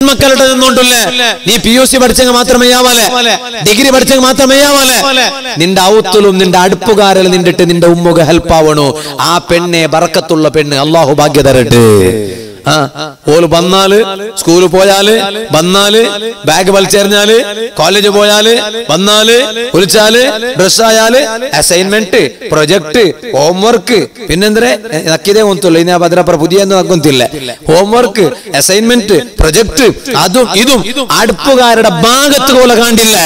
പെൺമക്കളുടെ നിന്നുകൊണ്ടല്ലേ നീ P U C പഠിച്ചെങ്കിൽ മാത്രമേ ആവാലെ degree പഠിച്ചെങ്കിൽ മാത്രമേ ആവാലെ നിന്റെ ഔത്തലും നിന്റെ അടുപ്പുകാരിൽ നിന്നിട്ട് നിന്റെ ഉമ്മുക ഹെൽപ്പ് ആവണു ആ പെണ്ണെ ബറക്കത്തുള്ള പെണ്ണ് അള്ളാഹു ഭാഗ്യ തരട്ടെ ആ ഓല് വന്നാല് സ്കൂളിൽ പോയാല് വന്നാല് ബാഗ് വലിച്ചെറിഞ്ഞാല് കോളേജ് പോയാല് വന്നാല് കുളിച്ചാല് ഡ്രസ് ആയാല് അസൈൻമെന്റ് പ്രൊജക്ട് ഹോംവർക്ക് പിന്നെന്തരെ നക്കിതേ ഒന്നുള്ളൂ ഇനി ഭദ്രപ്ര പുതിയ ആക്കുന്നില്ല ഹോംവർക്ക് അസൈൻമെന്റ് പ്രൊജക്ട് അതും ഇതും അടുപ്പുകാരുടെ ഭാഗത്ത് പോലെ കണ്ടില്ല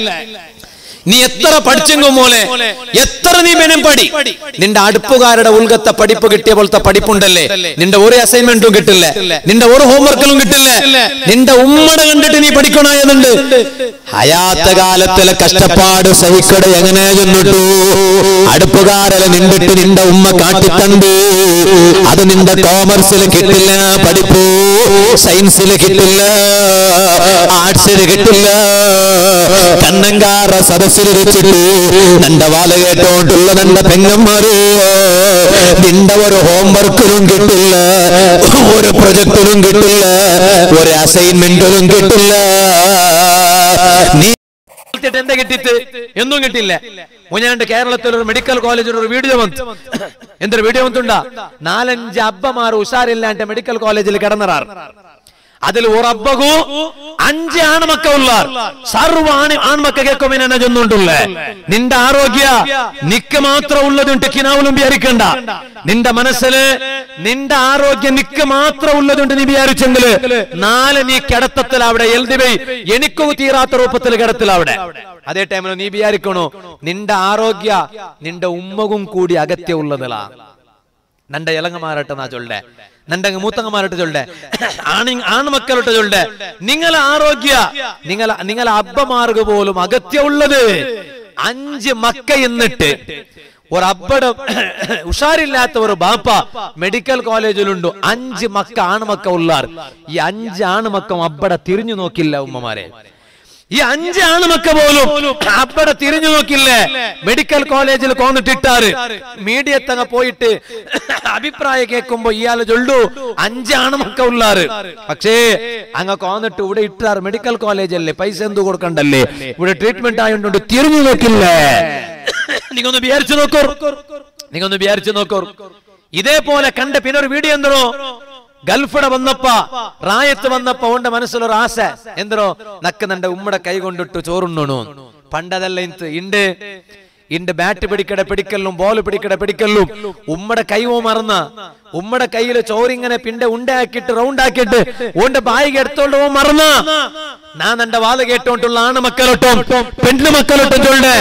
നീ എത്ര പഠിച്ചെങ്കും മോലെ എത്ര നീ മെനം പടി നിന്റെ അടുപ്പുകാരുടെ ഉൾഗത്തെ പഠിപ്പ് കിട്ടിയ പോലത്തെ പഠിപ്പുണ്ടല്ലേ നിന്റെ ഒരു അസൈൻമെന്റും കിട്ടില്ല നിന്റെ ഒരു ഹോംവർക്കിലും കിട്ടില്ല നിന്റെ ഉമ്മട കണ്ടിട്ട് നീ പഠിക്കണമെന്നുണ്ട് ഹയാത്ത കാലത്തിലെ കഷ്ടപ്പാട് സഹിക്കട എങ്ങനെ ചെന്നിട്ടു അടുപ്പുകാരലെ നിന്നിട്ട് നിന്റെ ഉമ്മ കാട്ടിത്തണ്ട് അത് നിന്റെ കോമേഴ്സിൽ കിട്ടില്ല പഠിപ്പു സയൻസിൽ കിട്ടില്ല ആർട്സിൽ കിട്ടില്ല കണ്ണങ്കാറ സദസ്സിൽ വെച്ചിട്ട് നിന്റെ വാല കേട്ടോണ്ടുള്ള നിന്റെ പെങ്ങന്മാര് നിന്റെ ഒരു ഹോംവർക്കിലും കിട്ടില്ല ഒരു പ്രൊജക്റ്റിലും കിട്ടില്ല ഒരു അസൈൻമെന്റിലും കിട്ടില്ല നീ കിട്ടിയിട്ട് എന്താ കിട്ടിയിട്ട് എന്നും കിട്ടില്ല മുഞ്ഞാണ്ട് കേരളത്തിൽ ഒരു മെഡിക്കൽ കോളേജിൽ ഒരു വീഡിയോ വന്നു എന്തൊരു വീഡിയോ വന്നിട്ടുണ്ടാ നാലഞ്ച് അബ്ബമാർ ഉഷാറില്ലാണ്ട് മെഡിക്കൽ കോളേജിൽ കിടന്നറാർ അതിൽ ഒരു അബ്ബകു അഞ്ച് ആൺമക്ക ഉള്ളാർ സർവ്വ ആണ് ആൺമക്ക കേൾക്കുമെന്നെ ചെന്നുകൊണ്ടുള്ളേ നിന്റെ ആരോഗ്യ നിക്ക് മാത്രം ഉള്ളതുണ്ട് കിനാവിലും വിചാരിക്കണ്ട നിന്റെ മനസ്സില് നിന്റെ ആരോഗ്യം നിക്ക് മാത്രം ഉള്ളതുണ്ട് നീ വിചാരിച്ചെങ്കില് നാല് നീ കിടത്തത്തിൽ അവിടെ എൽദിവൈ എനിക്കും തീരാത്ത രൂപത്തിൽ കിടത്തിൽ അവിടെ അതേ ടൈമിൽ നീ വിചാരിക്കണോ നിന്റെ ആരോഗ്യ നിന്റെ ഉമ്മകും കൂടി അകത്യമുള്ളതിലാ നന്റെ ഇളങ്ങമാരട്ടെ നാ ചൊല്ലേ നന്റെ മൂത്തങ്ങമാരട്ടെ ചൊല്ലേ ആണി ആൺമക്കളോട്ട് ചൊല്ലേ നിങ്ങളെ ആരോഗ്യ നിങ്ങളെ നിങ്ങളെ അബ്ബമാർക്ക് പോലും അകത്യമുള്ളത് അഞ്ച് മക്ക എന്നിട്ട് ഒരു അബ്ബടെ ഉഷാറില്ലാത്ത ഒരു ബാപ്പ മെഡിക്കൽ കോളേജിലുണ്ട് അഞ്ച് മക്ക ആൺമക്ക ഉള്ളാർ ഈ അഞ്ച് ആൺമക്കം അബ്ബടെ തിരിഞ്ഞു നോക്കില്ല ഉമ്മമാരെ ഈ അഞ്ച് ആണുമക്ക പോലും അപ്പടെ തിരിഞ്ഞു നോക്കില്ലേ മെഡിക്കൽ കോളേജിൽ കോന്നിട്ടിട്ടാറ് മീഡിയ തങ്ങ പോയിട്ട് അഭിപ്രായം കേൾക്കുമ്പോ ഇയാള് ചൊല്ലു അഞ്ച് ആണുമക്ക ഉള്ളാറ് പക്ഷേ അങ്ങ കോന്നിട്ട് ഇവിടെ ഇട്ടാറ് മെഡിക്കൽ കോളേജല്ലേ പൈസ എന്ത് കൊടുക്കണ്ടല്ലേ ഇവിടെ ട്രീറ്റ്മെന്റ് ആയതുകൊണ്ട് തിരിഞ്ഞു നോക്കില്ലേ നിങ്ങൊന്ന് വിചാരിച്ചു നോക്കൂ നിങ്ങൊന്ന് വിചാരിച്ചു നോക്കൂ ഇതേപോലെ കണ്ട പിന്നെ ഒരു വീഡിയോ എന്തോ ഗൾഫിടെ വന്നപ്പ റായത്ത് വന്നപ്പ ഓന്റെ മനസ്സിലൊരു ആശ എന്തോ നക്ക് നന്റെ ഉമ്മടെ കൈ കൊണ്ടിട്ട് ചോറുണ്ണു പണ്ടതല്ല ഇന്ന് ഇണ്ട് ഇണ്ട് ബാറ്റ് പിടിക്കട പിടിക്കലും ബോൾ പിടിക്കട പിടിക്കലും ഉമ്മടെ കൈവോ മറന്ന ഉമ്മടെ കയ്യില് ചോറിങ്ങനെ പിണ്ട ഉണ്ടാക്കിയിട്ട് റൗണ്ട് ആക്കിയിട്ട് ഓന്റെ ബായിക എടുത്തോണ്ട് ഓ മറന്ന ഞാൻ എന്റെ വാല് കേട്ടോണ്ടുള്ള ആണ് മക്കളോട്ടും പെണ്ണു മക്കളോട്ടും ചൊല്ലേ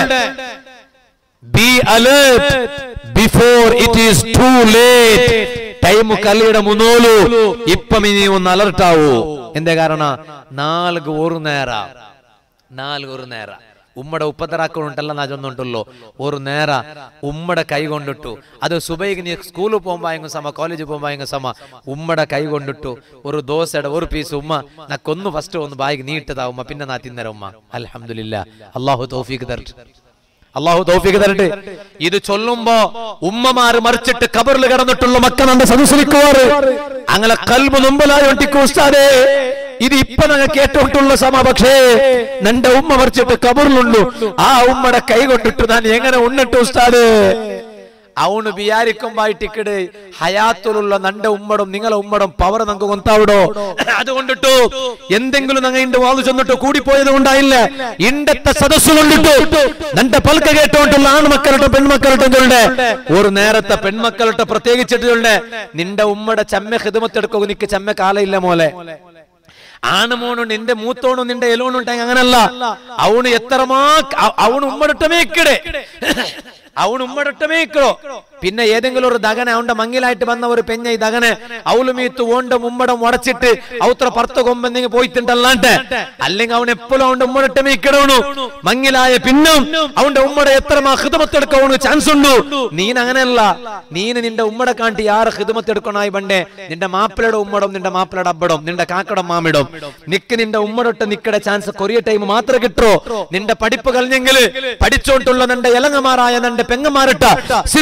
be alert before it is too late time കലിയുടെ മുന്നോലു ഇപ്പം ഇനി ഒന്ന് അലർട്ട് ആവൂ എന്തേ കാരണ നാಲ್ಕು ഒരു നേര നാಲ್ಕು ഒരു നേര ഉമ്മടെ ഉപ്പത്തറാക്കുണ്ടല്ല നാ ചൊന്നുണ്ടല്ലോ ഒരു നേര ഉമ്മടെ കൈ കൊണ്ടിട്ടു അത് സുബൈക്ക് നീ സ്കൂളിൽ പോകുമ്പോ സമ കോളേജിൽ പോകുമ്പോ സമ ഉമ്മടെ കൈ കൊണ്ടിട്ടു ഒരു ദോശയുടെ ഒരു പീസ് ഉമ്മ നക്കൊന്ന് ഫസ്റ്റ് ഒന്ന് ബായിക്ക് നീട്ടതാ ഉമ്മ പിന്നെ നാ തിന്നര ഉമ്മ അൽഹംദുലില്ല അള്ളാഹു തൗഫീഖ് തരട്ടെ അള്ളാഹു തൗഫീഖ് തരട്ടെ ഇത് ചൊല്ലുമ്പോ ഉമ്മമാര് മറിച്ചിട്ട് കബറിൽ കിടന്നിട്ടുള്ള മക്കൾ നമ്മെ സംസ്കരിക്കുവാറ് അങ്ങനെ കൽബ് മുമ്പിലായി ഒട്ടിക്കും ഉസ്താദേ ഇത് ഇപ്പൊ ഞങ്ങൾ കേട്ടോണ്ടുള്ള സമ പക്ഷേ നന്റെ ഉമ്മ മറിച്ചിട്ട് കബറിലുള്ളൂ ആ ഉമ്മയുടെ കൈ കൊണ്ടിട്ട് ഞാൻ എങ്ങനെ ഉണ്ണിട്ട് ഉസ്താദേ ಅವನು വിചാരിക്കുമ്പായിട്ടിക്കട് ഹയാത്തുലുള്ള നന്റെ ഉമ്മടും നിങ്ങളെ ഉമ്മടും പവർ നമുക്ക് കൊന്താവിടോ അതുകൊണ്ടിട്ടു എന്തെങ്കിലും ഞങ്ങൾ ഇണ്ട് വാതു ചെന്നിട്ട് കൂടിപ്പോയത് കൊണ്ടായില്ല ഇണ്ടത്തെ സദസ്സ് കൊണ്ടിട്ടു നന്റെ പൽക്ക കേട്ടോണ്ടുള്ള ആൺമക്കളുടെ പെൺമക്കളുടെ ചൊല്ലെ ഒരു നേരത്തെ പെൺമക്കളുടെ പ്രത്യേകിച്ചിട്ട് ചൊല്ലെ നിന്റെ ഉമ്മയുടെ ചമ്മ ഹിതമത്തെടുക്കുക നിക്ക് ചമ്മ കാലയില്ല മോലെ ആണുമോണും നിന്റെ മൂത്തോണും നിന്റെ എലോണും ഉണ്ടെങ്കിൽ അങ്ങനല്ല അവണ് എത്രമാ അവണ് ഉമ്മടിട്ടമേക്കിടെ അവണ് ഉമ്മടിട്ടമേക്കോ പിന്നെ ഏതെങ്കിലും ഒരു ദഗന അവന്റെ മങ്ങിലായിട്ട് വന്ന ഒരു പെഞ്ഞ ഈ ദഗന അവള് മീത്ത് ഓണ്ടും ഉമ്മടം ഉടച്ചിട്ട് ഔത്ര പർത്ത കൊമ്പെന്തെങ്കിൽ പോയിട്ടുണ്ടല്ലാണ്ട് അല്ലെങ്കിൽ അവൻ എപ്പോഴും അവന്റെ ഉമ്മടിട്ടമേക്കിടവണു മങ്ങിലായ പിന്നും അവന്റെ ഉമ്മടെ എത്ര ഹിതമത്തെടുക്കവണു ചാൻസ് ഉണ്ടു നീൻ അങ്ങനെയല്ല നീന് നിന്റെ ഉമ്മടെ കാണ്ടി ആറ് ഹിതമത്തെടുക്കണായി പണ്ടേ നിന്റെ മാപ്പിളയുടെ ഉമ്മടും നിന്റെ മാപ്പിളയുടെ അബ്ബടും നിന്റെ കാക്കടം മാമിടും നിക്ക് നിന്റെ ഉമ്മടൊട്ട് നിക്കടെ ചാൻസ് കൊറിയ ടൈം മാത്രം കിട്ടോ നിന്റെ പഠിപ്പ് കഴിഞ്ഞെങ്കിൽ പഠിച്ചോണ്ടുള്ള നിന്റെ ഇലങ്ങമാരായ നിന്റെ പെങ്ങന്മാരിട്ട സിസ്റ്റേഴ്സുമാർ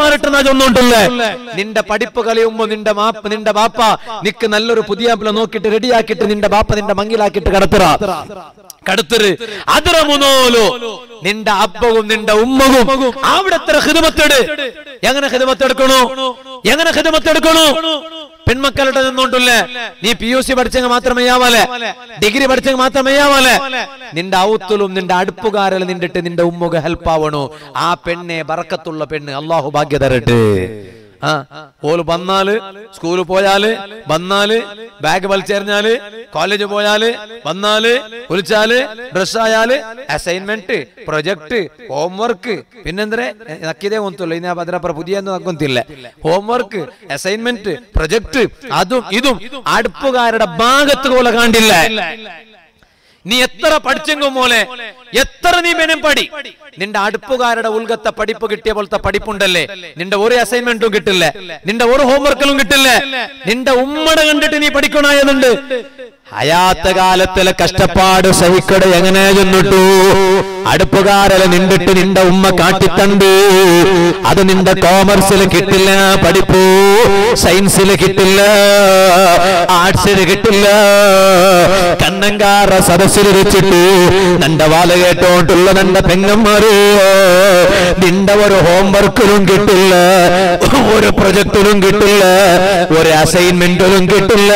മാറിട്ട് നാ ചൊന്നോണ്ടില്ലേ നിന്റെ പഠിപ്പ് കളയുമ്പോ നിന്റെ മാപ്പ നിന്റെ ബാപ്പ നിക്ക് നല്ലൊരു പുതിയ ആപ്പിള നോക്കിയിട്ട് റെഡിയാക്കിയിട്ട് നിന്റെ ബാപ്പ നിന്റെ മങ്ങിലാക്കിയിട്ട് കടത്തുറ കടത്തര് അതിറ മുനോലോ നിന്റെ അപ്പവും നിന്റെ ഉമ്മവും അവിടത്തെ ഹിതമത്തെട് എങ്ങനെ ഹിതമത്തെടുക്കണോ എങ്ങനെ ഹിതമത്തെടുക്കണോ പെൺമക്കളുടെ നിന്നോണ്ടല്ലേ നീ പി യു സി പഠിച്ചെങ്കിൽ മാത്രമേ ആവാലെ ഡിഗ്രി പഠിച്ചെങ്കിൽ മാത്രമേ ആവാലെ നിന്റെ ഔത്തലും നിന്റെ അടുപ്പുകാരലും നിന്നിട്ട് നിന്റെ ഉമ്മുക ഹെൽപ്പ് ആവണോ ആ പെണ്ണെ ബറക്കത്തുള്ള പെണ്ണ് അള്ളാഹു ഭാഗ്യ തരട്ടെ ആ ഓല് വന്നാല് സ്കൂളിൽ പോയാല് വന്നാല് ബാഗ് വലിച്ചെറിഞ്ഞാല് കോളേജ് പോയാല് വന്നാല് വിളിച്ചാല് ഡ്രസ് ആയാല് അസൈൻമെന്റ് പ്രൊജക്ട് ഹോംവർക്ക് പിന്നെന്തരെ നക്കിതേ കൊന്തല്ലോ ഇനി അതിനപ്പുറം പുതിയ കൊന്തില്ല ഹോംവർക്ക് അസൈൻമെന്റ് പ്രൊജക്ട് അതും ഇതും അടുപ്പുകാരുടെ ഭാഗത്ത് പോലെ കാണ്ടില്ല നീ എത്ര പഠിച്ചെങ്കും മോലെ എത്ര നീ മെനം പടി നിന്റെ അടുപ്പുകാരുടെ ഉൾഗത്തെ പഠിപ്പ് കിട്ടിയ പോലത്തെ പഠിപ്പുണ്ടല്ലേ നിന്റെ ഒരു അസൈൻമെന്റും കിട്ടില്ല നിന്റെ ഒരു ഹോംവർക്കിലും കിട്ടില്ല നിന്റെ ഉമ്മടെ കണ്ടിട്ട് നീ പഠിക്കണായതുണ്ട് ഹയാത്ത കാലത്തിലെ കഷ്ടപ്പാട് സഹിക്കട എങ്ങനെ ചെന്നിട്ടു അടുപ്പുകാരല നിന്നിട്ട് നിന്റെ ഉമ്മ കാട്ടിത്തണ്ട് അത് നിന്റെ കോമേഴ്സിൽ കിട്ടില്ല പഠിപ്പു സയൻസിൽ കിട്ടില്ല ആർട്സിൽ കിട്ടില്ല കണ്ണങ്കാറ സദസ്സിൽ വെച്ചിട്ട് നിന്റെ വാല കേട്ടോണ്ടുള്ള നിന്റെ പെങ്ങന്മാര് നിന്റെ ഒരു ഹോംവർക്കിലും കിട്ടില്ല ഒരു പ്രൊജക്റ്റിലും കിട്ടില്ല ഒരു അസൈൻമെന്റിലും കിട്ടില്ല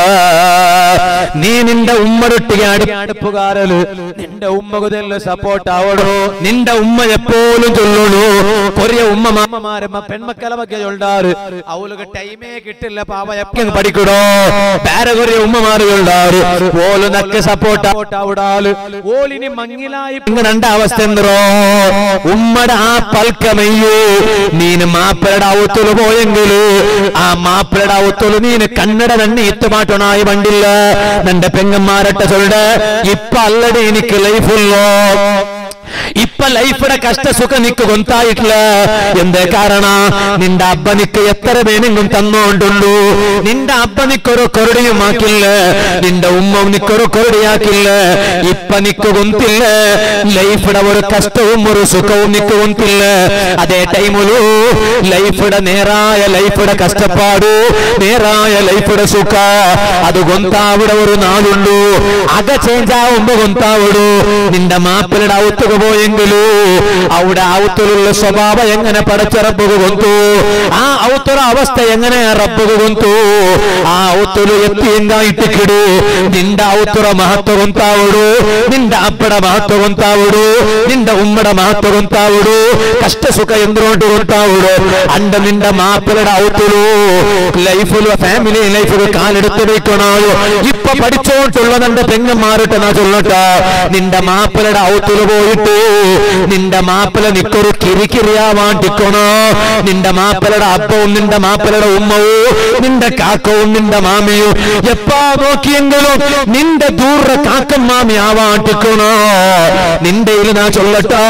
നീ നിന്റെ ഉമ്മരൊട്ടിಗೆ അടുപ്പുകാരല് നിന്റെ ഉമ്മകുതല്ല സപ്പോർട്ട് ആവണോ നിന്റെ ഉമ്മ എപ്പോഴും ചൊല്ലണു കൊറിയ ഉമ്മ മാമമാരമ്മ പെൺമക്കളെ ಬಗ್ಗೆ ചൊല്ലാറ് അവൾക്ക് ടൈമേ കിട്ടില്ല പാവ എപ്പോഴും പഠിക്കണോ വേറെ കൊറിയ ഉമ്മമാര് ചൊല്ലാറ് ഓല് നക്ക് സപ്പോർട്ട് ആവിടാല് ഓലിനി മങ്ങിലായി രണ്ട അവസ്ഥ എന്തോ ഉമ്മടെ ആ പൽക്കമയ്യോ നീന് മാപ്പിളയുടെ അവത്തുല് പോയെങ്കില് ആ മാപ്പിളയുടെ അവത്തുല് നീന് കന്നഡ തന്നെ ഇത്തുമാട്ടണായി വണ്ടില്ല നിന്റെ പെങ്ങന്മാരട്ട ചൊല്ല ഇപ്പൊ അല്ലടി എനിക്ക് ലൈഫുള്ളോ ഇപ്പൊ ലൈഫിടെ കഷ്ട സുഖ നിക്ക് കൊന്തായിട്ടില്ല എന്തേ കാരണ നിന്റെ അബ്ബ നിക്ക് എത്ര വേണമെങ്കിലും തന്നോണ്ടുള്ളൂ നിന്റെ അബ്ബ നിക്കൊരു കൊരടിയും ആക്കില്ല നിന്റെ ഉമ്മ നിക്കൊരു കൊരടിയാക്കില്ല ഇപ്പൊ നിക്ക് കൊന്തില്ല ലൈഫിടെ ഒരു കഷ്ടവും ഒരു സുഖവും നിക്ക് കൊന്തില്ല അതേ ടൈമിലു ലൈഫിടെ നേരായ ലൈഫിടെ കഷ്ടപ്പാടു നേരായ ലൈഫിടെ സുഖ അത് കൊന്താവിടെ ഒരു നാളുള്ളൂ അക ചേഞ്ച് ആവുമ്പോ കൊന്താവിടൂ നിന്റെ മാപ്പിളുടെ ഔത്തുക പോയെങ്കിലൂ അവിടെ ഔത്തുലുള്ള സ്വഭാവം എങ്ങനെ പടച്ചിറപ്പുക കൊന്തു ആ ഔത്തുറ അവസ്ഥ എങ്ങനെ റബ്ബുക കൊന്തു ആ ഔത്തുಲು ಎತ್ತಿ ಹೆಂಗಾಯಿಟ್ಟು ಕಿಡು ನಿಂದ ಔತುರ ಮಹತ್ವ ಗೊಂತಾವುಡು ನಿಂದ ಅಪ್ಪಡ ಮಹತ್ವ ಗೊಂತಾವುಡು ನಿಂದ ಉಮ್ಮಡ ಮಹತ್ವ ಗೊಂತಾವುಡು ಕಷ್ಟ ಸುಖ ಎಂದ್ರೋಟು ಗೊಂತಾವುಡು ಅಂಡ ನಿಂದ മാപ്പിളുടെ ഔത്തുലു ലൈഫിലോ ഫാമിലി ലൈഫിൽ കാലെടുത്ത് വെക്കണോ ഇപ്പൊ പഠിച്ചോണ്ടുള്ള നിന്റെ പെങ്ങന്മാരിട്ട് നാ ചൊല്ലട്ട നിന്റെ മാപ്പിളുടെ ഔത്തുല് പോയിട്ട് നിന്റെ മാപ്പിള നിക്കൊരു കിരിക്കിരിയാവാണ്ടിക്കണോ നിന്റെ മാപ്പിളുടെ അപ്പവും നിന്റെ മാപ്പിളുടെ ഉമ്മവും നിന്റെ കാക്കവും നിന്റെ മാമിയും എപ്പാ നോക്കിയെങ്കിലും നിന്റെ ദൂര കാക്കൻ മാമി ആവാണ്ടിക്കണോ നിന്റെ ഇതിൽ നാ ചൊല്ലട്ടാ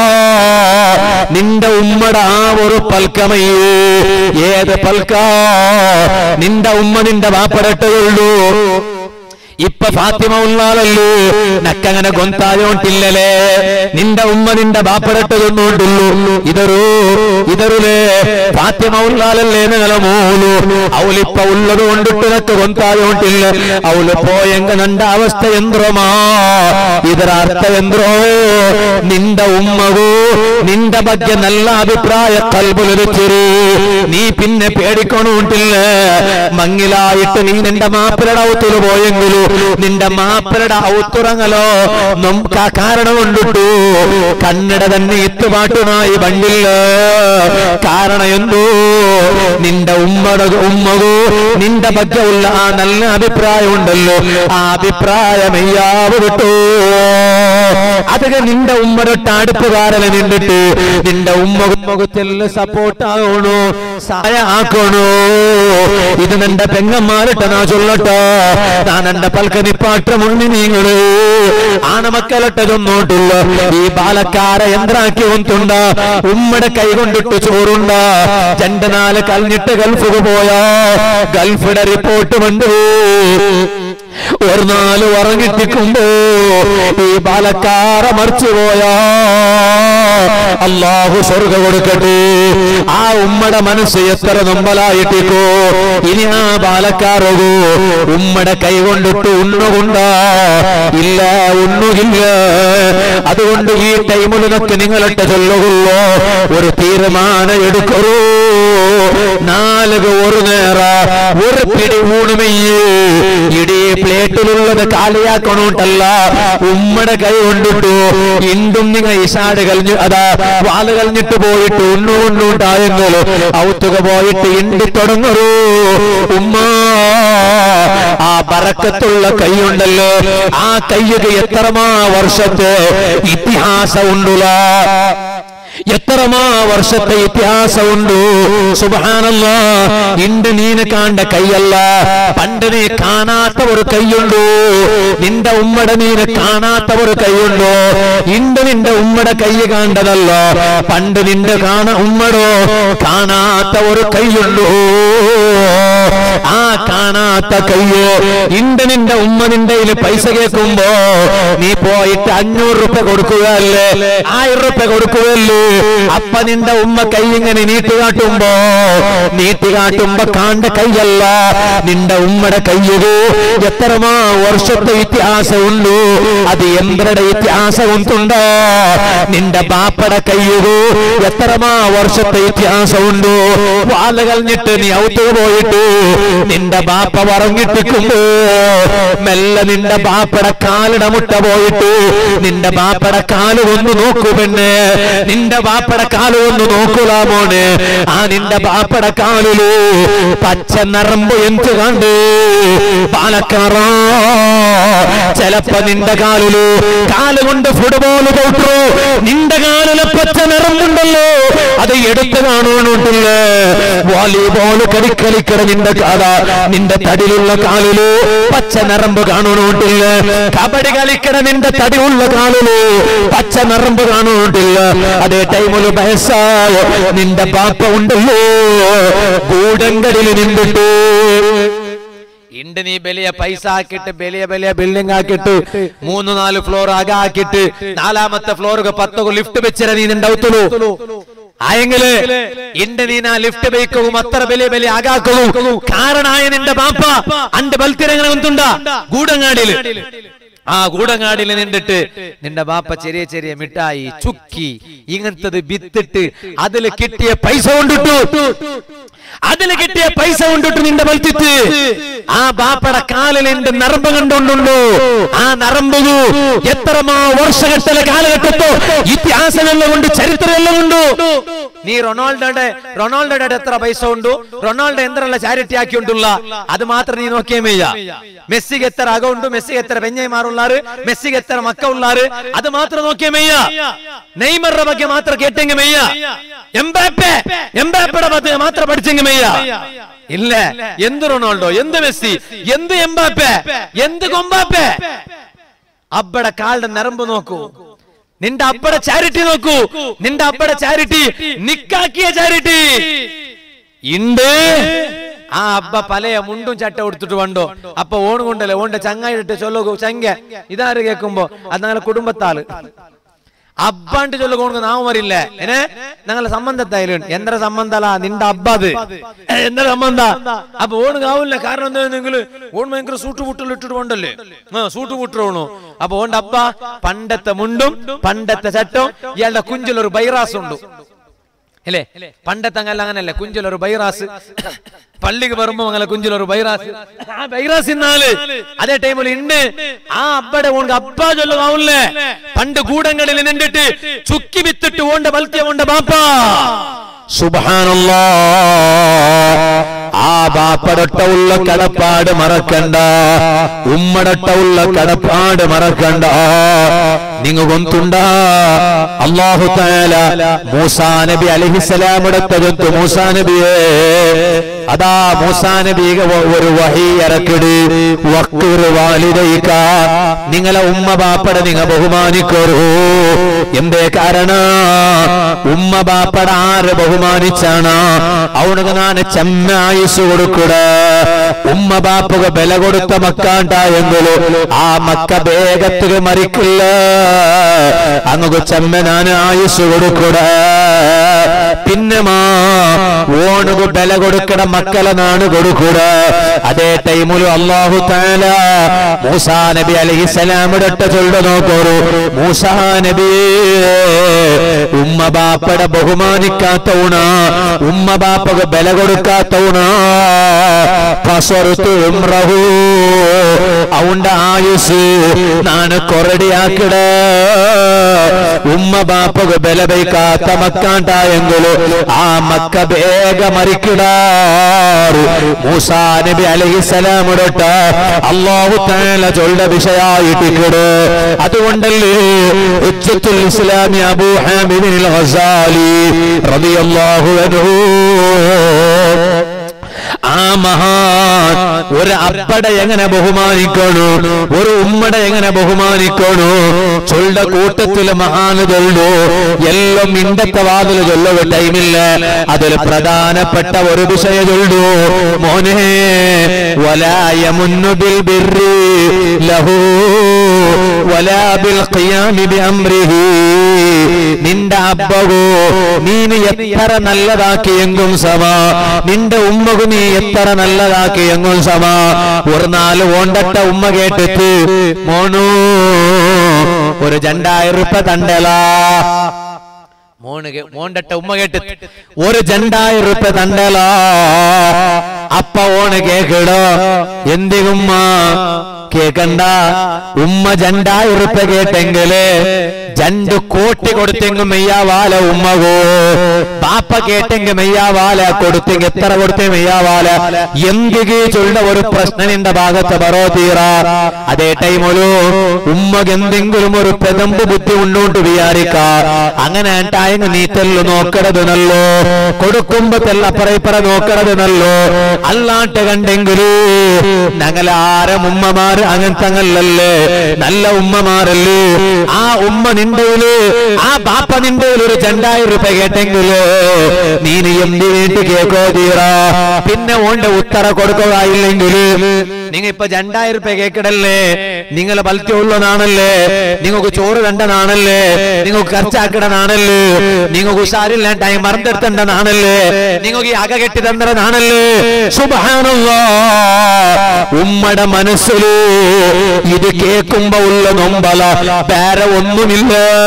നിന്റെ ഉമ്മടെ ആ ഒരു പൽക്കമയോ ഏത് പൽക്ക നിന്റെ ഉമ്മ നിന്റെ വാപ്പടട്ടുള്ളൂ ഇപ്പൊ ഫാത്തിമ ഉള്ളാളല്ലോ നക്കങ്ങനെ ഗൊന്തായോണ്ടില്ലലേ നിന്റെ ഉമ്മ നിന്റെ ബാപ്പടട്ട് ചെന്നോണ്ടുള്ളൂ ഇതൊരു ഇതൊരുലേ ഫാത്തിമ ഉള്ളാളല്ലേ നിങ്ങളെ മോളു അവളിപ്പ ഉള്ളത് കൊണ്ടിട്ട് നക്ക് ഗൊന്തായോണ്ടില്ല അവള് പോയെങ്ക നണ്ട അവസ്ഥ യന്ത്രമാ ಇದರ ಅರ್ಥ ಎಂದ್ರೋ ನಿಂದ ಉಮ್ಮಗೂ ನಿಂದ ಬಗ್ಗೆ നല്ല അഭിപ്രായ കൽബുലൊരുച്ചിരി നീ പിന്നെ പേടിക്കൊണ്ടുണ്ടില്ല മങ്ങിലായിട്ട് നീ നിന്റെ മാപ്പിളുടെ ഔത്തുല് പോയെങ്കിലു നിന്റെ മാപ്പിളുടെ ഔത്തുറങ്ങലോ നമുക്ക് ആ കാരണം കൊണ്ടിട്ടു കന്നഡ തന്നെ ഇത്തുപാട്ടുമായി വണ്ടില്ല കാരണം എന്തോ നിന്റെ ഉമ്മട ഉമ്മകു നിന്റെ ಬಗ್ಗೆ ഉള്ള ആ നല്ല അഭിപ്രായം ഉണ്ടല്ലോ ആ അഭിപ്രായമെയ്യാവ് വിട്ടു അതൊക്കെ നിന്റെ ഉമ്മടൊട്ട് അടുപ്പുകാരനെ നിന്നിട്ട് നിന്റെ ഉമ്മ മുഖത്തിൽ സപ്പോർട്ട് ആകണോ സഹായ ആക്കണോ ഇത് നിന്റെ പെങ്ങന്മാരിട്ട നാ ചൊല്ലട്ടോ ഞാൻ എന്റെ പൽക്കനിപ്പാട്ട മുന്നി നീങ്ങള് ആണമക്കളട്ട ചൊന്നോട്ടുള്ള ഈ ബാലക്കാര യന്ത്രാക്കി ഒന്നുണ്ട ഉമ്മടെ കൈ കൊണ്ടിട്ട് ചോറുണ്ട രണ്ട് നാല് കൽഞ്ഞിട്ട് ഗൾഫുക്ക് പോയാ ഗൾഫിടെ റിപ്പോർട്ട് ഉണ്ട് ഒരു നാല് ഉറങ്ങിട്ടിക്കുമ്പോ ഈ ബാലക്കാര മറിച്ചു പോയാ അള്ളാഹു സ്വർഗ കൊടുക്കട്ടെ ആ ഉമ്മയുടെ മനസ്സ് എത്ര നൊമ്പലായിട്ടിക്കോ ഇനി ആ ബാലക്കാരകോ ഉമ്മയുടെ കൈ കൊണ്ടിട്ട് ഉണ്ണുകൊണ്ടാ ഇല്ല ഉണ്ണുകില്ല അതുകൊണ്ട് ഈ ടൈമിലൊക്കെ നിങ്ങളിട്ട് ചൊല്ലുകയോ ഒരു തീരുമാനം എടുക്കൂ നാലുക ഒരു നേര ഒരു പിടി ഊണുമെയ്യ് ഇടീ പ്ലേറ്റിലുള്ളത് കാലിയാക്കണോട്ടല്ല ഉമ്മയുടെ കൈ കൊണ്ടിട്ടു ഇണ്ടും നിങ്ങൾ ഇഷാട് കഴിഞ്ഞു അതാ വാല് കഴിഞ്ഞിട്ട് പോയിട്ട് ഉണ്ണു ഉണ്ണുണ്ടായെങ്കിലും ഔത്തുക പോയിട്ട് ഇണ്ടി തുടങ്ങറൂ ഉമ്മ ആ ബറക്കത്തുള്ള കൈയുണ്ടല്ലോ ആ കയ്യുക എത്രമാ വർഷത്തെ ഇതിഹാസം ഉണ്ടുല എത്രമാ വർഷത്തെ ഇതിഹാസമുണ്ടു സുബാനല്ല ഇണ്ട് നീന് കാണ്ട കൈയല്ല പണ്ട് നീ കാണാത്ത ഒരു കൈയുണ്ടു നിന്റെ ഉമ്മയുടെ നീന് കാണാത്ത ഒരു കൈയുണ്ടോ ഇണ്ട് നിന്റെ ഉമ്മയുടെ കൈ കാണ്ടതല്ല പണ്ട് നിന്റെ കാണ ഉമ്മടോ കാണാത്ത ഒരു കൈയുണ്ടോ ആ കാണാത്ത കയ്യോ ഇണ്ട് നിന്റെ ഉമ്മ നിന്റെ കയ്യില് പൈസ കേൾക്കുമ്പോ നീ പോയിട്ട് അഞ്ഞൂറ് റുപ്യ കൊടുക്കുകയല്ലേ ആയിരം റുപ്യ കൊടുക്കുകയല്ലേ അപ്പ നിന്റെ ഉമ്മ കൈ ഇങ്ങനെ നീട്ടുകാട്ടുമ്പോ നീട്ടുകാട്ടുമ്പോ കാണ്ട കൈയല്ല നിന്റെ ഉമ്മയുടെ കയ്യുകോ എത്രമാ വർഷത്തെ വ്യത്യാസമുണ്ടു അത് എമ്പരുടെ വ്യത്യാസമുണ്ടോ നിന്റെ ബാപ്പയുടെ കയ്യുകോ എത്രമാ വർഷത്തെ വ്യത്യാസമുണ്ടോ വാല കളഞ്ഞിട്ട് നീ ഔത്തു പോയിട്ട് നിന്റെ ബാപ്പ പറഞ്ഞിട്ടിക്കുമ്പോ മെല്ലെ നിന്റെ ബാപ്പയുടെ കാലിട മുട്ട പോയിട്ട് നിന്റെ ബാപ്പയുടെ കാല് ഒന്ന് നോക്കൂ പെണ്ണ് നിന്റെ ബാപ്പയുടെ കാല് ഒന്ന് നോക്കൂല മോന് ആ നിന്റെ ബാപ്പയുടെ കാലിലു പച്ച നറമ്പ് എന്ത് കണ്ട് പാലക്കാറ ചെലപ്പോ നിന്റെ കാലിലു കാല് കൊണ്ട് ഫുട്ബോൾ പോട്ടു നിന്റെ കാലിലെ പച്ച നിറമ്പുണ്ടല്ലോ അത് എടുത്ത് കാണുന്നുണ്ടല്ലേ വോളിബോൾ കളിക്കളിക്കട നിന്റെ കാല നിന്റെ തടിയിലുള്ള കാലിലു പച്ച നറമ്പ് കാണുന്നുണ്ടില്ല കബഡി കളിക്കട നിന്റെ തടിയുള്ള കാലിലു പച്ച നറമ്പ് കാണുന്നുണ്ടില്ല അതേ ടൈമില് വയസ്സായ നിന്റെ പാപ്പ ഉണ്ടല്ലോ കൂടങ്കടിൽ നിന്നിട്ടു ഇണ്ട് നീ വലിയ പൈസ ആക്കിയിട്ട് വലിയ വലിയ ബിൽഡിംഗ് ആക്കിയിട്ട് മൂന്ന് നാല് ഫ്ലോർ ആകെ ആക്കിയിട്ട് നാലാമത്തെ ഫ്ലോർ പത്തൊക്കെ ലിഫ്റ്റ് വെച്ചിര നീ നിണ്ടാവത്തുള്ളൂ ആയെങ്കില് ഇണ്ട് നീ ആ ലിഫ്റ്റ് ബൈക്കും അത്ര വലിയ വലിയ ആകാക്കും കാരണായ നിന്റെ ബാപ്പ അണ്ട് ബൽത്തിരങ്ങനെ ഒന്നുണ്ട ഗൂഡങ്ങാടിയില് ആ ഗൂഡങ്ങാടിയിൽ നിന്നിട്ട് നിന്റെ ബാപ്പ ചെറിയ ചെറിയ മിഠായി ചുക്കി ഇങ്ങനത്തത് വിത്തിട്ട് അതിൽ കിട്ടിയ പൈസ കൊണ്ടിട്ടു അതിൽ കിട്ടിയ പൈസ കൊണ്ടിട്ട് നിന്റെ ബൽത്തിട്ട് ആ ബാപ്പയുടെ കാലിൽ എന്റെ നരമ്പ് കണ്ടുകൊണ്ടുണ്ടോ ആ നരമ്പു എത്രമാ വർഷഘട്ടത്തിലെ കാലഘട്ടത്തോ ഇതിഹാസമെല്ലാം കൊണ്ട് ചരിത്രമെല്ലാം ഉണ്ടോ നീ റൊണാൾഡോയുടെ റൊണാൾഡോയുടെ എത്ര പൈസ ഉണ്ടു റൊണാൾഡോ എന്തെല്ലാം ചാരിറ്റി ആക്കിയിട്ടുള്ള അത് മാത്രം നീ നോക്കിയേ മെയ്യ മെസ്സിക്ക് എത്ര അകമുണ്ട് മെസ്സിക്ക് എത്ര പെഞ്ഞൈമാറുള്ളാറ് മെസ്സിക്ക് എത്ര മക്ക ഉള്ളാറ് അത് മാത്രം നോക്കിയേ മെയ്യ നെയ്മറുടെ ಬಗ್ಗೆ മാത്രം കേട്ടെങ്കിൽ മെയ്യ എംബാപ്പെ എംബാപ്പയുടെ ಬಗ್ಗೆ മാത്രം പഠിച്ചെങ്കിൽ മെയ്യ ഇല്ല എന്ത് റൊണാൾഡോ എന്ത് മെസ്സി എന്ത് എംബാപ്പെ എന്ത് കൊമ്പാപ്പെ അബ്ബടെ കാലിന്റെ നരമ്പ് നോക്കൂ നിന്റെ അബ്ബടെ ചാരിറ്റി നോക്കൂ നിന്റെ അബ്ബടെ ചാരിറ്റി നിക്കാക്കിയ ചാരിറ്റി ഇണ്ട് ആ അബ്ബ പലയ മുണ്ടും ചട്ട കൊടുത്തിട്ട് വണ്ടോ അപ്പൊ ഓൺ കൊണ്ടല്ലേ ഓണ്ട ചങ്ങായിട്ട് ചൊല്ലു ചങ്ക ഇതാര് കേൾക്കുമ്പോ അത് ഞങ്ങളെ കുടുംബത്താള് അബ്ബാണ്ട് ചൊല്ലുകൊണ്ട് നാമം വരില്ല ഏനെ ഞങ്ങളെ സംബന്ധത്തായാലും എന്തൊരു സംബന്ധല നിന്റെ അബ്ബ അത് എന്തൊരു സംബന്ധ അപ്പൊ ഓണ് കാവില്ല കാരണം എന്താണെങ്കിൽ ഓൺ ഭയങ്കര സൂട്ട് കൂട്ടൽ ഇട്ടിട്ട് കൊണ്ടല്ലേ ആ സൂട്ട് കൂട്ടണു അപ്പൊ ഓണ്ട അബ്ബ പണ്ടത്തെ മുണ്ടും പണ്ടത്തെ ചട്ടവും ഇയാളുടെ കുഞ്ചിലൊരു ബൈറാസ് ഉണ്ട് അല്ലേ പണ്ടത്തെ അങ്ങല്ല അങ്ങനല്ലേ കുഞ്ചിലൊരു ബൈറാസ് പള്ളിക്ക് വരുമ്പോ അങ്ങനെ കുഞ്ചിലൊരു ബൈറാസ് ആ ബൈറാസ് ഇന്നാല് അതേ ടൈമിൽ ഉണ്ട് ആ അബ്ബടെ ഓണ്ട് അബ്ബ ചൊല്ലുകാവൂല്ലേ പണ്ട് കൂടങ്ങളിൽ നിന്നിട്ട് ചുക്കി വിത്തിട്ട് ഓണ്ട ബൽത്തിയ ഓണ്ട ബാപ്പ സുബാനല്ലാ ആ ബാപ്പടൊട്ട ഉള്ള കടപ്പാട് മറക്കണ്ട ഉമ്മടൊട്ട ഉള്ള കടപ്പാട് മറക്കണ്ട നിങ്ങ ഗൊന്തുണ്ട അള്ളാഹു താല മൂസാ നബി അലഹിസലാമുടെ തകർത്തു മൂസാ നബിയെ അതാ മൂസാ നബിക ഒരു വഹി ഇറക്കിട് വക്കുർ വാലിദൈക നിങ്ങളെ ഉമ്മ ബാപ്പട നിങ്ങ ബഹുമാനിക്കറൂ എന്തേ കാരണ ഉമ്മ ബാപ്പട ആര് ബഹുമാനിച്ചാണ് അവനക്ക് ഞാൻ ചെമ്മ ആയുസ് കൊടുക്കൂട ഉമ്മ ബാപ്പുക ബല കൊടുത്ത മക്കാണ്ടായെങ്കിലോ ആ മക്ക വേഗത്തുക മരിക്കില്ല അങ്ങ് ചെമ്മനാന് ആയുസ് കൊടുക്കൂട പിന്നെ മാ ഓണുക ബല കൊടുക്കണ മക്കളെ നാണ് കൊടുക്കൂട അതേ ടൈമിൽ അള്ളാഹു താല മൂസാ നബി അലഹിസലാമിടെ ചൊല്ല നോക്കോറു മൂസാ നബി ഉമ്മ ബാപ്പടെ ബഹുമാനിക്കാത്തവണ ഉമ്മ ബാപ്പക്ക് ബല കൊടുക്കാത്തവണ പസറുത്തു ഉംറഹു അവന്റെ ആയുസ് നാണ് കൊറടിയാക്കിട ഉമ്മ ബാപ്പക്ക് ബല വയ്ക്കാത്ത മക്കാണ്ടായെങ്കിലോ ആ മക്ക വേഗ മരിക്കിടാറ് മൂസാ നബി അലഹിസലാമിടട്ട അള്ളാഹു താല ചൊല്ല വിഷയായിട്ടിക്കട് അതുകൊണ്ടല്ലേ ഉച്ചത്തുൽ ഇസ്ലാമി അബൂ ഹാമിദിൻ ഗസാലി റളിയല്ലാഹു അൻഹു ആ മഹാൻ ഒരു അപ്പടെ എങ്ങനെ ബഹുമാനിക്കണു ഒരു ഉമ്മടെ എങ്ങനെ ബഹുമാനിക്കണു ചൊല്ല കൂട്ടത്തില് മഹാന് ചൊല്ലു എല്ലാം ഇണ്ടത്തെ വാതില് ചൊല്ലുക ടൈമില്ല അതിൽ പ്രധാനപ്പെട്ട ഒരു വിഷയ ചൊല്ലു മോനെ വലായ മുന്നുബിൽ ബിർരി ലഹു വലാ ബിൽ ഖിയാമി ബിഅംരിഹി നിന്റെ അബ്ബകോ നീന് എത്ര നല്ലതാക്കിയെങ്കും സമ നിന്റെ ഉമ്മകു നീ എത്ര നല്ലതാക്കിയെങ്കും സമ ഒരു നാല് ഓണ്ടട്ട ഉമ്മ കേട്ടിട്ട് മോനു ഒരു രണ്ടായിരം റുപ്പ തണ്ടലാ മോണ് കേ- മോണ്ടട്ട ഉമ്മ കേട്ട് ഒരു രണ്ടായിരം റുപ്പ തണ്ടലാ അപ്പ ഓണ് കേക്കടോ എന്തിനുമ്മ കേക്കണ്ട ഉമ്മ രണ്ടായിരം റുപ്പ കേട്ടെങ്കില് രണ്ട് കോട്ടി കൊടുത്തെങ്കിൽ മെയ്യാവാല ഉമ്മകോ ബാപ്പ കേട്ടെങ്കിൽ മെയ്യാവാല കൊടുത്തെങ്കിൽ എത്ര കൊടുത്തേ മെയ്യാവാല എന്തികി ചൊല്ല ഒരു പ്രശ്നം നിന്റെ ഭാഗത്ത് പറോ തീറ അതേ ടൈമൊരു ഉമ്മക്ക് എന്തെങ്കിലും ഒരു പ്രതമ്പ് ബുദ്ധി ഉണ്ടോട്ട് വിചാരിക്ക അങ്ങനെ ആയിട്ടായെങ്കിൽ നീ തെല്ലു നോക്കണത് നല്ലോ കൊടുക്കുമ്പോ തെല്ലപ്പറ ഇപ്പറ നോക്കണത് നല്ലോ അല്ലാണ്ട് കണ്ടെങ്കിലൂ ഞങ്ങളാരം ഉമ്മമാര് അങ്ങനത്തങ്ങല്ലല്ലേ നല്ല ഉമ്മമാരല്ലേ ആ ഉമ്മ നിന്റെയില് ആ ബാപ്പ നിന്റെയിൽ ഒരു രണ്ടായിരം രൂപ കേട്ടെങ്കില് നീ നീ എന്ത് വേണ്ടി കേക്കോ തീറാ പിന്നെ ഓണ്ട് ഉത്തര കൊടുക്കുകയില്ലെങ്കില് നിങ്ങ ഇപ്പൊ രണ്ടായിരം രൂപ കേക്കടല്ലേ നിങ്ങൾ ബലത്തിയുള്ളതാണല്ലേ നിങ്ങൾക്ക് ചോറ് കണ്ടതാണല്ലേ നിങ്ങൾക്ക് ഖർച്ചാക്കണതാണല്ലേ നിങ്ങൾക്ക് ഉഷാരില്ല ടൈം മറന്നെടുത്തേണ്ടതാണല്ലേ നിങ്ങൾക്ക് ഈ അക കെട്ടി തന്നതാണല്ലേ സുബാനുള്ള ഉമ്മയുടെ മനസ്സില് ഇത് കേൾക്കുമ്പോ ഉള്ള നൊമ്പല വേറെ ഒന്നുമില്ല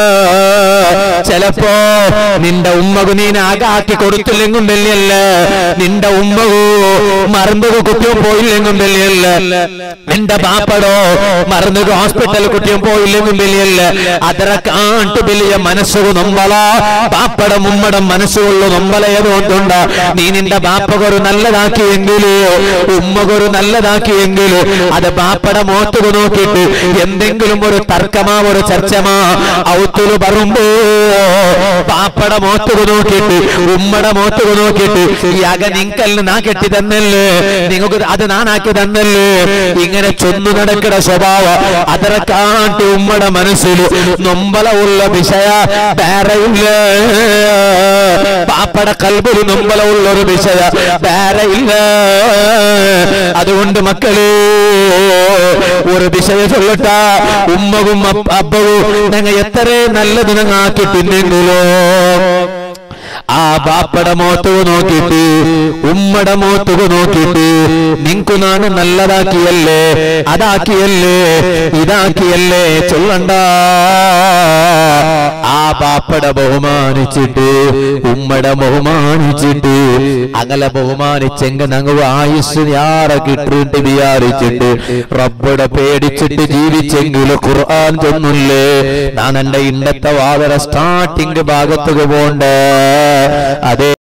ചിലപ്പോ നിന്റെ ഉമ്മകു നീ ആകാക്കി കൊടുത്തില്ലെങ്കും വലിയല്ല നിന്റെ ഉമ്മകു മറന്നുക കുട്ടിയും പോയില്ലെങ്കും വലിയല്ല നിന്റെ ബാപ്പടോ മറന്നുക ഹോസ്പിറ്റൽ കുട്ടിയും പോയില്ലെങ്കും വലിയല്ല അതര കാട്ടു വലിയ മനസ്സുക നൊമ്പല ബാപ്പട മുമ്മട മനസ്സുകൊള്ളു നൊമ്പലയതുകൊണ്ടുണ്ട നീ നിന്റെ ബാപ്പകൊരു നല്ലതാക്കിയെങ്കിലോ ഉമ്മകൊരു നല്ലതാക്കിയെങ്കിലോ അത് ബാപ്പട മോത്തുക നോക്കിയിട്ട് എന്തെങ്കിലും ഒരു തർക്കമാ ഒരു ചർച്ചമാ ഔത്തുല് പറയുമ്പോ ബാപ്പട മോത്തുക നോക്കിയിട്ട് ഉമ്മട മോത്തുക നോക്കിയിട്ട് ഈ അക നിങ്കല്ല് നാ കെട്ടി തന്നല്ലേ നിങ്ങൾക്ക് അത് നാനാക്കി തന്നല്ലേ ഇങ്ങനെ ചൊന്നു നടക്കുന്ന സ്വഭാവം അതര കാട്ടി ഉമ്മട മനസ്സിൽ നൊമ്പല ഉള്ള വിഷയ വേറെയില്ല പാപ്പട കൽബിൽ നൊമ്പല ഉള്ള ഒരു വിഷയ വേറെയില്ല അതുകൊണ്ട് മക്കളെ ഒരു വിഷയ ചൊല്ലട്ട ഉമ്മവും അപ്പ- അപ്പവും ഞങ്ങൾ എത്ര നല്ലത് ഞങ്ങൾ ആക്കി തിന്നെങ്കിലോ ആ ബാപ്പട മോത്തുക നോക്കിയിട്ട് ഉമ്മട മോത്തുക നോക്കിയിട്ട് നിങ്ങക്ക് നാണ് നല്ലതാക്കിയല്ലേ അതാക്കിയല്ലേ ഇതാക്കിയല്ലേ ചൊല്ലണ്ട ആ ബാപ്പട ബഹുമാനിച്ചിട്ട് ഉമ്മട ബഹുമാനിച്ചിട്ട് അകലെ ബഹുമാനിച്ചെങ്ക ഞങ്ങൾ ആയുസ് യാറെ കിട്ടിട്ട് വിചാരിച്ചിട്ട് റബ്ബടെ പേടിച്ചിട്ട് ജീവിച്ചെങ്കിലും ഖുർആൻ ചൊന്നില്ലേ ഞാൻ എന്റെ ഇന്നത്തെ വാതര സ്റ്റാർട്ടിംഗ് ഭാഗത്തുക പോണ്ടേ അതേ